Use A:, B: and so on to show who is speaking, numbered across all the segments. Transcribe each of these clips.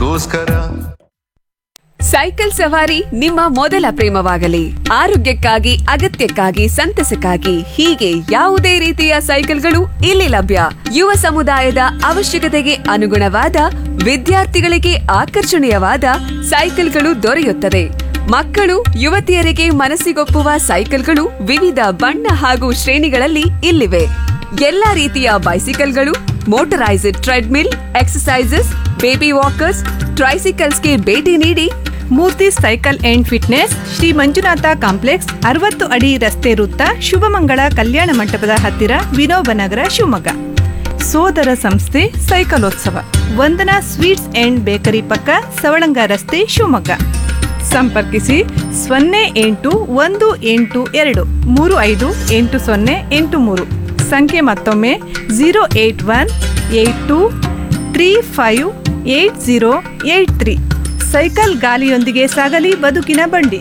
A: ನಿನಗೋಸ್ಕರ
B: ಸೈಕಲ್ ಸವಾರಿ ನಿಮ್ಮ ಮೊದಲ ಪ್ರೇಮವಾಗಲಿ ಆರೋಗ್ಯಕ್ಕಾಗಿ ಅಗತ್ಯಕ್ಕಾಗಿ ಸಂತಸಕ್ಕಾಗಿ ಹೀಗೆ ಯಾವುದೇ ರೀತಿಯ ಸೈಕಲ್ಗಳು ಇಲ್ಲಿ ಲಭ್ಯ ಯುವ ಸಮುದಾಯದ ಅವಶ್ಯಕತೆಗೆ ಅನುಗುಣವಾದ ವಿದ್ಯಾರ್ಥಿಗಳಿಗೆ ಆಕರ್ಷಣೀಯವಾದ ಸೈಕಲ್ಗಳು ದೊರೆಯುತ್ತದೆ ಮಕ್ಕಳು ಯುವತಿಯರಿಗೆ ಮನಸ್ಸಿಗೊಪ್ಪುವ ಸೈಕಲ್ಗಳು ವಿವಿಧ ಬಣ್ಣ ಹಾಗೂ ಶ್ರೇಣಿಗಳಲ್ಲಿ ಇಲ್ಲಿವೆ ಎಲ್ಲಾ ರೀತಿಯ ಬೈಸಿಕಲ್ಗಳು motorised treadmill exercises baby walkers ಟ್ರೈಸಿಕಲ್ಸ್ಗೆ ಭೇಟಿ ನೀಡಿ
C: Murthy cycle and fitness Shri Manjunatha complex ಅರವತ್ತು ಅಡಿ ರಸ್ತೆ ವೃತ್ತ ಶುಭಮಂಗಳ ಕಲ್ಯಾಣ ಮಂಟಪದ ಹತ್ತಿರ ವಿನೋಬ ನಗರ ಶಿವಮೊಗ್ಗ ಸೋದರ ಸಂಸ್ಥೆ ಸೈಕಲೋತ್ಸವ ವಂದನಾ ಸ್ವೀಟ್ಸ್ ಅಂಡ್ ಬೇಕರಿ ಪಕ್ಕ ಸವಳಂಗ ರಸ್ತೆ ಶಿವಮೊಗ್ಗ ಸಂಪರ್ಕಿಸಿ ಸೊನ್ನೆ ಎಂಟು ಒಂದು ಎಂಟು ಎರಡು ಮೂರು ಐದು ಎಂಟು ಸೊನ್ನೆ ಎಂಟು ಮೂರು ಸಂಖ್ಯೆ ಮತ್ತೊಮ್ಮೆ zero eight one eight two three five eight zero eight three cycle ಗಾಲಿಯೊಂದಿಗೆ ಸಾಗಲಿ ಬದುಕಿನ ಬಂಡಿ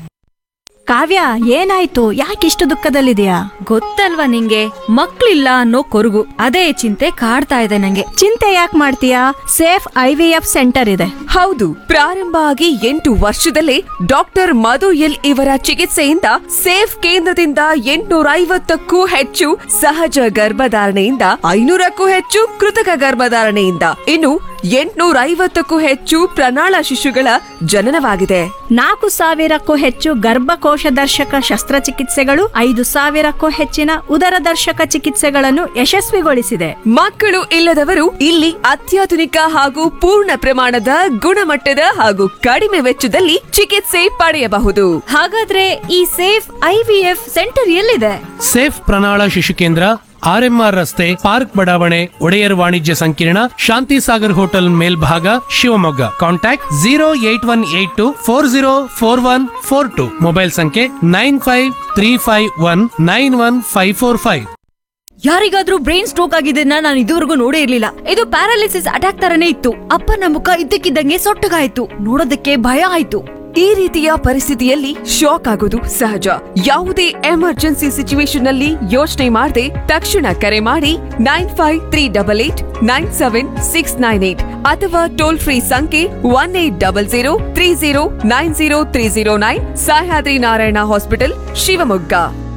D: ಕಾವ್ಯ ಏನಾಯ್ತು ಯಾಕಿಷ್ಟು ದುಃಖದಲ್ಲಿದೆಯಾ
E: ಗೊತ್ತಲ್ವಾ ನಿಂಗೆ ಮಕ್ಳಿಲ್ಲ ಅನ್ನೋ ಕೊರಗು ಅದೇ ಚಿಂತೆ ಕಾಡ್ತಾ ಇದೆ ನಂಗೆ
D: ಚಿಂತೆ ಯಾಕೆ ಮಾಡ್ತೀಯಾ safe I V F centre ಇದೆ
B: ಹೌದು ಪ್ರಾರಂಭ ಆಗಿ ಎಂಟು ವರ್ಷದಲ್ಲೇ ಡಾಕ್ಟರ್ ಮಧು ಎಲ್ ಇವರ ಚಿಕಿತ್ಸೆಯಿಂದ ಸೇಫ್ ಕೇಂದ್ರದಿಂದ ಎಂಟುನೂರ ಐವತ್ತಕ್ಕೂ ಹೆಚ್ಚು ಸಹಜ ಗರ್ಭಧಾರಣೆಯಿಂದ ಐನೂರಕ್ಕೂ ಹೆಚ್ಚು ಕೃತಕ ಗರ್ಭಧಾರಣೆಯಿಂದ ಇನ್ನು ಎಂಟುನೂರ ಐವತ್ತಕ್ಕೂ ಹೆಚ್ಚು ಪ್ರಣಾಳ ಶಿಶುಗಳ ಜನನವಾಗಿದೆ
D: ನಾಲ್ಕು ಸಾವಿರಕ್ಕೂ ಹೆಚ್ಚು ಗರ್ಭಕೋಶ ದರ್ಶಕ ಶಸ್ತ್ರಚಿಕಿತ್ಸೆಗಳು ಐದು ಸಾವಿರಕ್ಕೂ ಹೆಚ್ಚಿನ ಉದರ ದರ್ಶಕ ಚಿಕಿತ್ಸೆಗಳನ್ನು ಯಶಸ್ವಿಗೊಳಿಸಿದೆ
B: ಮಕ್ಕಳು ಇಲ್ಲದವರು ಇಲ್ಲಿ ಅತ್ಯಾಧುನಿಕ ಹಾಗೂ ಪೂರ್ಣ ಪ್ರಮಾಣದ ಗುಣಮಟ್ಟದ ಹಾಗೂ ಕಡಿಮೆ ವೆಚ್ಚದಲ್ಲಿ ಚಿಕಿತ್ಸೆ ಪಡೆಯಬಹುದು
E: ಹಾಗಾದ್ರೆ ಈ safe I V F centre ಎಲ್ಲಿದೆ
F: ಸೇಫ್ ಪ್ರಣಾಳ ಶಿಶು ಕೇಂದ್ರ ಆರ್ಎಂಆರ್ ರಸ್ತೆ ಪಾರ್ಕ್ ಬಡಾವಣೆ ಒಡೆಯರ್ ವಾಣಿಜ್ಯ ಸಂಕೀರ್ಣ ಶಾಂತಿ ಸಾಗರ್ ಹೋಟೆಲ್ ಮೇಲ್ಭಾಗ Shivamogga contact zero eight one eight two four zero four one four two mobile ಸಂಖ್ಯೆ nine five three five one nine one five four five
E: ಯಾರಿಗಾದ್ರೂ ಬ್ರೈನ್ ಸ್ಟ್ರೋಕ್ ಆಗಿದ್ದನ್ನ ನಾನು ಇದುವರೆಗೂ ನೋಡೇ ಇರ್ಲಿಲ್ಲ ಇದು ಪ್ಯಾರಾಲಿಸಿಸ್ ಅಟ್ಯಾಕ್ ತರನೇ ಇತ್ತು ಅಪ್ಪನ ಮುಖ ಇದ್ದಕ್ಕಿದ್ದಂಗೆ ಸೊಟ್ಟಗಾಯ್ತು ನೋಡೋದಕ್ಕೆ ಭಯ ಆಯ್ತು
B: ಈ ರೀತಿಯ ಪರಿಸ್ಥಿತಿಯಲ್ಲಿ ಶಾಕ್ ಆಗೋದು ಸಹಜ ಯಾವುದೇ ಎಮರ್ಜೆನ್ಸಿ ಸಿಚುವೇಶನ್ ನಲ್ಲಿ ಯೋಚನೆ ಮಾಡದೆ ತಕ್ಷಣ ಕರೆ ಮಾಡಿ nine five three double eight nine seven six nine eight ಅಥವಾ ಟೋಲ್ ಫ್ರೀ ಸಂಖ್ಯೆ one eight double zero three zero nine zero three zero nine Sahyadri Narayana hospital Shivamogga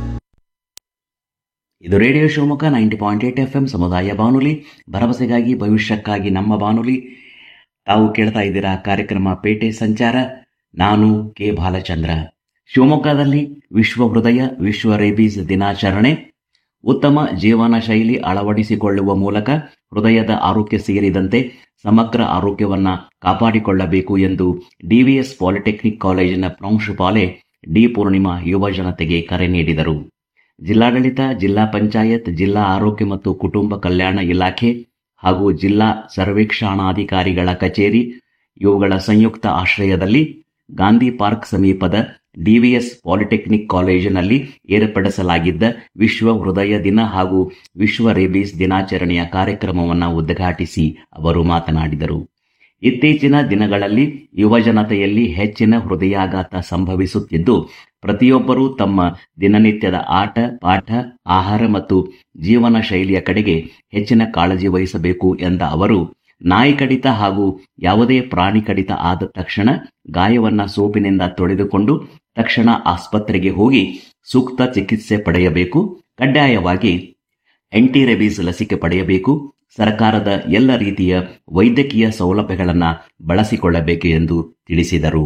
G: ಇದು radio Shivamogga ninety point eight F M ಸಮುದಾಯ ಬಾನುಲಿ ಭರವಸೆಗಾಗಿ ಭವಿಷ್ಯಕ್ಕಾಗಿ ನಮ್ಮ ಬಾನುಲಿ ತಾವು ಕೇಳ್ತಾ ಇದ್ದೀರಾ ಕಾರ್ಯಕ್ರಮ ಪೇಟೆ ಸಂಚಾರ ನಾನು ಕೆ ಬಾಲಚಂದ್ರ ಶಿವಮೊಗ್ಗದಲ್ಲಿ ವಿಶ್ವ ಹೃದಯ ವಿಶ್ವ ರೇಬೀಸ್ ದಿನಾಚರಣೆ ಉತ್ತಮ ಜೀವನ ಶೈಲಿ ಅಳವಡಿಸಿಕೊಳ್ಳುವ ಮೂಲಕ ಹೃದಯದ ಆರೋಗ್ಯ ಸೇರಿದಂತೆ ಸಮಗ್ರ ಆರೋಗ್ಯವನ್ನ ಕಾಪಾಡಿಕೊಳ್ಳಬೇಕು ಎಂದು ಡಿವಿಎಸ್ ಪಾಲಿಟೆಕ್ನಿಕ್ ಕಾಲೇಜಿನ ಪ್ರಾಂಶುಪಾಲೆ ಡಿ ಪೂರ್ಣಿಮಾ ಯುವ ಜನತೆಗೆ ಕರೆ ನೀಡಿದರು ಜಿಲ್ಲಾಡಳಿತ ಜಿಲ್ಲಾ ಪಂಚಾಯತ್ ಜಿಲ್ಲಾ ಆರೋಗ್ಯ ಮತ್ತು ಕುಟುಂಬ ಕಲ್ಯಾಣ ಇಲಾಖೆ ಹಾಗೂ ಜಿಲ್ಲಾ ಸರ್ವೇಕ್ಷಣಾಧಿಕಾರಿಗಳ ಕಚೇರಿ ಇವುಗಳ ಸಂಯುಕ್ತ ಆಶ್ರಯದಲ್ಲಿ ಗಾಂಧಿ ಪಾರ್ಕ್ ಸಮೀಪದ ಡಿವಿಎಸ್ ಪಾಲಿಟೆಕ್ನಿಕ್ ಕಾಲೇಜಿನಲ್ಲಿ ಏರ್ಪಡಿಸಲಾಗಿದ್ದ ವಿಶ್ವ ಹೃದಯ ದಿನ ಹಾಗೂ ವಿಶ್ವ ರೇಬೀಸ್ ದಿನಾಚರಣೆಯ ಕಾರ್ಯಕ್ರಮವನ್ನು ಉದ್ಘಾಟಿಸಿ ಅವರು ಮಾತನಾಡಿದರು ಇತ್ತೀಚಿನ ದಿನಗಳಲ್ಲಿ ಯುವಜನತೆಯಲ್ಲಿ ಹೆಚ್ಚಿನ ಹೃದಯಾಘಾತ ಸಂಭವಿಸುತ್ತಿದ್ದು ಪ್ರತಿಯೊಬ್ಬರೂ ತಮ್ಮ ದಿನನಿತ್ಯದ ಆಟ ಪಾಠ ಆಹಾರ ಮತ್ತು ಜೀವನ ಶೈಲಿಯ ಕಡೆಗೆ ಹೆಚ್ಚಿನ ಕಾಳಜಿ ವಹಿಸಬೇಕು ಎಂದ ಅವರು ನಾಯಿ ಕಡಿತ ಹಾಗೂ ಯಾವುದೇ ಪ್ರಾಣಿ ಕಡಿತ ಆದ ತಕ್ಷಣ ಗಾಯವನ್ನ ಸೋಪಿನಿಂದ ತೊಳೆದುಕೊಂಡು ತಕ್ಷಣ ಆಸ್ಪತ್ರೆಗೆ ಹೋಗಿ ಸೂಕ್ತ ಚಿಕಿತ್ಸೆ ಪಡೆಯಬೇಕು ಕಡ್ಡಾಯವಾಗಿ ರೆಬೀಸ್ ಲಸಿಕೆ ಪಡೆಯಬೇಕು ಸರ್ಕಾರದ ಎಲ್ಲ ರೀತಿಯ ವೈದ್ಯಕೀಯ ಸೌಲಭ್ಯಗಳನ್ನು ಬಳಸಿಕೊಳ್ಳಬೇಕು ಎಂದು ತಿಳಿಸಿದರು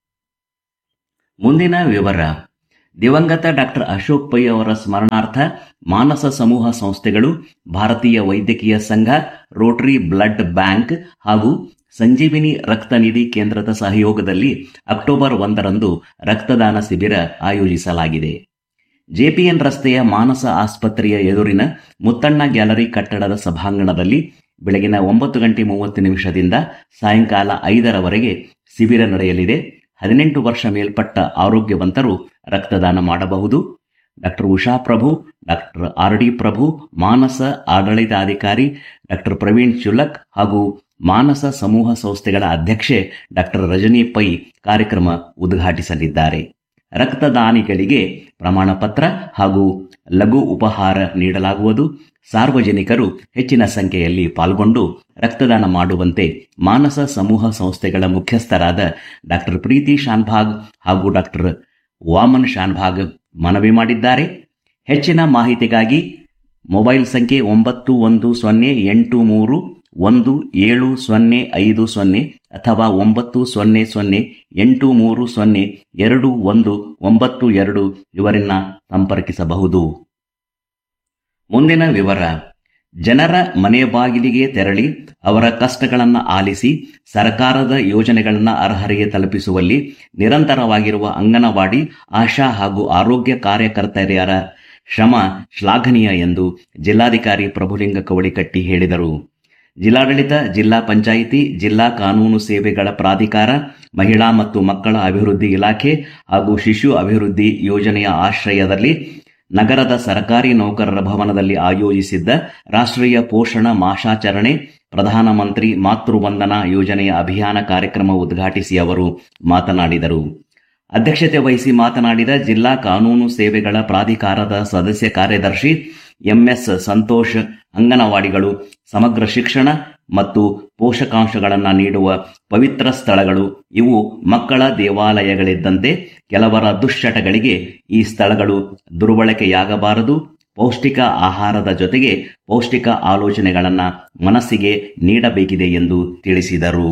G: ಮುಂದಿನ ವಿವರ ದಿವಂಗತ ಡಾಕ್ಟರ್ ಅಶೋಕ್ ಪೈ ಅವರ ಸ್ಮರಣಾರ್ಥ ಮಾನಸ ಸಮೂಹ ಸಂಸ್ಥೆಗಳು ಭಾರತೀಯ ವೈದ್ಯಕೀಯ ಸಂಘ ರೋಟರಿ ಬ್ಲಡ್ ಬ್ಯಾಂಕ್ ಹಾಗೂ ಸಂಜೀವಿನಿ ರಕ್ತ ನಿಧಿ ಕೇಂದ್ರದ ಸಹಯೋಗದಲ್ಲಿ ಅಕ್ಟೋಬರ್ ಒಂದರಂದು ರಕ್ತದಾನ ಶಿಬಿರ ಆಯೋಜಿಸಲಾಗಿದೆ ಜೆಪಿಎನ್ ರಸ್ತೆಯ ಮಾನಸ ಆಸ್ಪತ್ರೆಯ ಎದುರಿನ ಮುತ್ತಣ್ಣ ಗ್ಯಾಲರಿ ಕಟ್ಟಡದ ಸಭಾಂಗಣದಲ್ಲಿ ಬೆಳಗಿನ ಒಂಬತ್ತು ಗಂಟೆ ಮೂವತ್ತು ನಿಮಿಷದಿಂದ ಸಾಯಂಕಾಲ ಐದರವರೆಗೆ ಶಿಬಿರ ನಡೆಯಲಿದೆ ಹದಿನೆಂಟು ವರ್ಷ ಮೇಲ್ಪಟ್ಟ ಆರೋಗ್ಯವಂತರು ರಕ್ತದಾನ ಮಾಡಬಹುದು doctor Usha Prabhu doctor R D Prabhu Manasa ಆಡಳಿತಾಧಿಕಾರಿ ಡಾಕ್ಟರ್ ಪ್ರವೀಣ್ ಚುಲಕ್ ಹಾಗೂ ಮಾನಸ ಸಮೂಹ ಸಂಸ್ಥೆಗಳ ಅಧ್ಯಕ್ಷೆ ಡಾಕ್ಟರ್ ರಜನಿ ಪೈ ಕಾರ್ಯಕ್ರಮ ಉದ್ಘಾಟಿಸಲಿದ್ದಾರೆ ರಕ್ತದಾನಿಗಳಿಗೆ ಪ್ರಮಾಣ ಪತ್ರ ಹಾಗೂ ಲಘು ಉಪಹಾರ ನೀಡಲಾಗುವುದು ಸಾರ್ವಜನಿಕರು ಹೆಚ್ಚಿನ ಸಂಖ್ಯೆಯಲ್ಲಿ ಪಾಲ್ಗೊಂಡು ರಕ್ತದಾನ ಮಾಡುವಂತೆ ಮಾನಸ ಸಮೂಹ ಸಂಸ್ಥೆಗಳ ಮುಖ್ಯಸ್ಥರಾದ ಡಾಕ್ಟರ್ ಪ್ರೀತಿ ಶಾನ್ಭಾಗ್ ಹಾಗೂ ಡಾಕ್ಟರ್ ವಾಮನ್ ಶಾನ್ಭಾಗ್ ಮನವಿ ಮಾಡಿದ್ದಾರೆ ಹೆಚ್ಚಿನ ಮಾಹಿತಿಗಾಗಿ ಮೊಬೈಲ್ ಸಂಖ್ಯೆ ಒಂಬತ್ತು ಒಂದು ಸೊನ್ನೆ ಎಂಟು ಮೂರು ಒಂದು ಏಳು ಸೊನ್ನೆ ಐದು ಸೊನ್ನೆ ಅಥವಾ ಒಂಬತ್ತು ಸೊನ್ನೆ ಸೊನ್ನೆ ಎಂಟು ಮೂರು ಸೊನ್ನೆ ಎರಡು ಒಂದು ಒಂಬತ್ತು ಎರಡು ಇವರನ್ನ ಸಂಪರ್ಕಿಸಬಹುದು ಮುಂದಿನ ವಿವರ ಜನರ ಮನೆ ಬಾಗಿಲಿಗೆ ತೆರಳಿ ಅವರ ಕಷ್ಟಗಳನ್ನು ಆಲಿಸಿ ಸರ್ಕಾರದ ಯೋಜನೆಗಳನ್ನು ಅರ್ಹರಿಗೆ ತಲುಪಿಸುವಲ್ಲಿ ನಿರಂತರವಾಗಿರುವ ಅಂಗನವಾಡಿ ಆಶಾ ಹಾಗೂ ಆರೋಗ್ಯ ಕಾರ್ಯಕರ್ತೆಯರ ಶ್ರಮ ಶ್ಲಾಘನೀಯ ಎಂದು ಜಿಲ್ಲಾಧಿಕಾರಿ ಪ್ರಭುಲಿಂಗ ಕವಳಿಕಟ್ಟಿ ಹೇಳಿದರು ಜಿಲ್ಲಾಡಳಿತ ಜಿಲ್ಲಾ ಪಂಚಾಯಿತಿ ಜಿಲ್ಲಾ ಕಾನೂನು ಸೇವೆಗಳ ಪ್ರಾಧಿಕಾರ ಮಹಿಳಾ ಮತ್ತು ಮಕ್ಕಳ ಅಭಿವೃದ್ಧಿ ಇಲಾಖೆ ಹಾಗೂ ಶಿಶು ಅಭಿವೃದ್ಧಿ ಯೋಜನೆಯ ಆಶ್ರಯದಲ್ಲಿ ನಗರದ ಸರ್ಕಾರಿ ನೌಕರರ ಭವನದಲ್ಲಿ ಆಯೋಜಿಸಿದ್ದ ರಾಷ್ಟ್ರೀಯ ಪೋಷಣ ಮಾಸಾಚರಣೆ ಪ್ರಧಾನಮಂತ್ರಿ ಮಾತೃವಂದನಾ ಯೋಜನೆಯ ಅಭಿಯಾನ ಕಾರ್ಯಕ್ರಮ ಉದ್ಘಾಟಿಸಿ ಅವರು ಮಾತನಾಡಿದರು ಅಧ್ಯಕ್ಷತೆ ವಹಿಸಿ ಮಾತನಾಡಿದ ಜಿಲ್ಲಾ ಕಾನೂನು ಸೇವೆಗಳ ಪ್ರಾಧಿಕಾರದ ಸದಸ್ಯ ಕಾರ್ಯದರ್ಶಿ ಎಂಎಸ್ ಸಂತೋಷ್ ಅಂಗನವಾಡಿಗಳು ಸಮಗ್ರ ಶಿಕ್ಷಣ ಮತ್ತು ಪೋಷಕಾಂಶಗಳನ್ನು ನೀಡುವ ಪವಿತ್ರ ಸ್ಥಳಗಳು ಇವು ಮಕ್ಕಳ ದೇವಾಲಯಗಳಿದ್ದಂತೆ ಕೆಲವರ ದುಶ್ಚಟಗಳಿಗೆ ಈ ಸ್ಥಳಗಳು ದುರ್ಬಳಕೆಯಾಗಬಾರದು ಪೌಷ್ಟಿಕ ಆಹಾರದ ಜೊತೆಗೆ ಪೌಷ್ಟಿಕ ಆಲೋಚನೆಗಳನ್ನು ಮನಸ್ಸಿಗೆ ನೀಡಬೇಕಿದೆ ಎಂದು ತಿಳಿಸಿದರು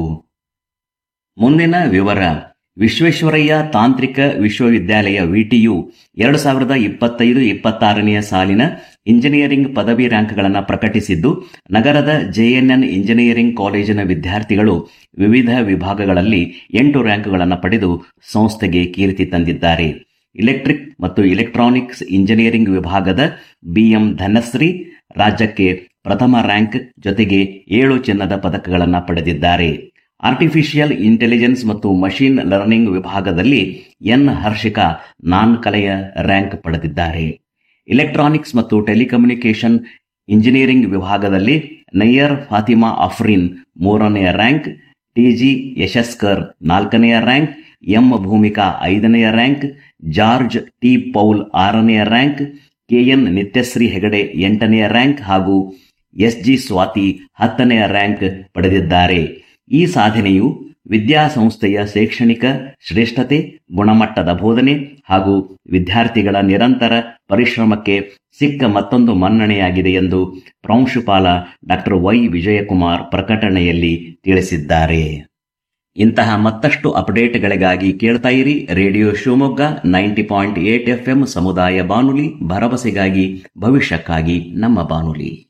G: ಮುಂದಿನ ವಿವರ ವಿಶ್ವೇಶ್ವರಯ್ಯ ತಾಂತ್ರಿಕ ವಿಶ್ವವಿದ್ಯಾಲಯ ವಿಟಿಯು ಎರಡು ಸಾವಿರದ ಇಪ್ಪತ್ತೈದು ಇಪ್ಪತ್ತಾರನೆಯ ಸಾಲಿನ ಇಂಜಿನಿಯರಿಂಗ್ ಪದವಿ ರ್ಯಾಂಕ್ಗಳನ್ನು ಪ್ರಕಟಿಸಿದ್ದು ನಗರದ ಜೆಎನ್ಎನ್ ಇಂಜಿನಿಯರಿಂಗ್ ಕಾಲೇಜಿನ ವಿದ್ಯಾರ್ಥಿಗಳು ವಿವಿಧ ವಿಭಾಗಗಳಲ್ಲಿ ಎಂಟು ರ್ಯಾಂಕ್ಗಳನ್ನು ಪಡೆದು ಸಂಸ್ಥೆಗೆ ಕೀರ್ತಿ ತಂದಿದ್ದಾರೆ ಇಲೆಕ್ಟ್ರಿಕ್ ಮತ್ತು ಇಲೆಕ್ಟ್ರಾನಿಕ್ಸ್ ಇಂಜಿನಿಯರಿಂಗ್ ವಿಭಾಗದ ಬಿಎಂ ಧನಶ್ರೀ ರಾಜ್ಯಕ್ಕೆ ಪ್ರಥಮ ರ್ಯಾಂಕ್ ಜೊತೆಗೆ ಏಳು ಚಿನ್ನದ ಪದಕಗಳನ್ನು ಪಡೆದಿದ್ದಾರೆ ಆರ್ಟಿಫಿಷಿಯಲ್ ಇಂಟೆಲಿಜೆನ್ಸ್ ಮತ್ತು ಮಷಿನ್ ಲರ್ನಿಂಗ್ ವಿಭಾಗದಲ್ಲಿ ಎನ್ ಹರ್ಷಿಕಾ ನಾನ್ ಕಲೆಯ ರ್ಯಾಂಕ್ ಪಡೆದಿದ್ದಾರೆ ಇಲೆಕ್ಟ್ರಾನಿಕ್ಸ್ ಮತ್ತು ಟೆಲಿಕಮ್ಯುನಿಕೇಷನ್ ಇಂಜಿನಿಯರಿಂಗ್ ವಿಭಾಗದಲ್ಲಿ ನಯ್ಯರ್ ಫಾತಿಮಾ ಅಫ್ರಿನ್ ಮೂರನೆಯ ರ್ಯಾಂಕ್ ಟಿಜಿ ಯಶಸ್ಕರ್ ನಾಲ್ಕನೆಯ ರ್ಯಾಂಕ್ ಎಂ ಭೂಮಿಕಾ ಐದನೆಯ ರ್ಯಾಂಕ್ ಜಾರ್ಜ್ ಟಿ ಪೌಲ್ ಆರನೆಯ ರ್ಯಾಂಕ್ ಕೆಎನ್ ನಿತ್ಯಶ್ರೀ ಹೆಗಡೆ ಎಂಟನೆಯ ರ್ಯಾಂಕ್ ಹಾಗೂ ಎಸ್ಜಿ ಸ್ವಾತಿ ಹತ್ತನೆಯ ರ್ಯಾಂಕ್ ಪಡೆದಿದ್ದಾರೆ ಈ ಸಾಧನೆಯು ವಿದ್ಯಾಸಂಸ್ಥೆಯ ಶೈಕ್ಷಣಿಕ ಶ್ರೇಷ್ಠತೆ ಗುಣಮಟ್ಟದ ಬೋಧನೆ ಹಾಗೂ ವಿದ್ಯಾರ್ಥಿಗಳ ನಿರಂತರ ಪರಿಶ್ರಮಕ್ಕೆ ಸಿಕ್ಕ ಮತ್ತೊಂದು ಮನ್ನಣೆಯಾಗಿದೆ ಎಂದು ಪ್ರಾಂಶುಪಾಲ ಡಾಕ್ಟರ್ ವೈ ವಿಜಯಕುಮಾರ್ ಪ್ರಕಟಣೆಯಲ್ಲಿ ತಿಳಿಸಿದ್ದಾರೆ ಇಂತಹ ಮತ್ತಷ್ಟು ಅಪ್ಡೇಟ್ಗಳಿಗಾಗಿ ಕೇಳ್ತಾ ಇರಿ radio Shivamogga ninety point eight F ಸಮುದಾಯ ಬಾನುಲಿ ಭರವಸೆಗಾಗಿ ಭವಿಷ್ಯಕ್ಕಾಗಿ ನಮ್ಮ ಬಾನುಲಿ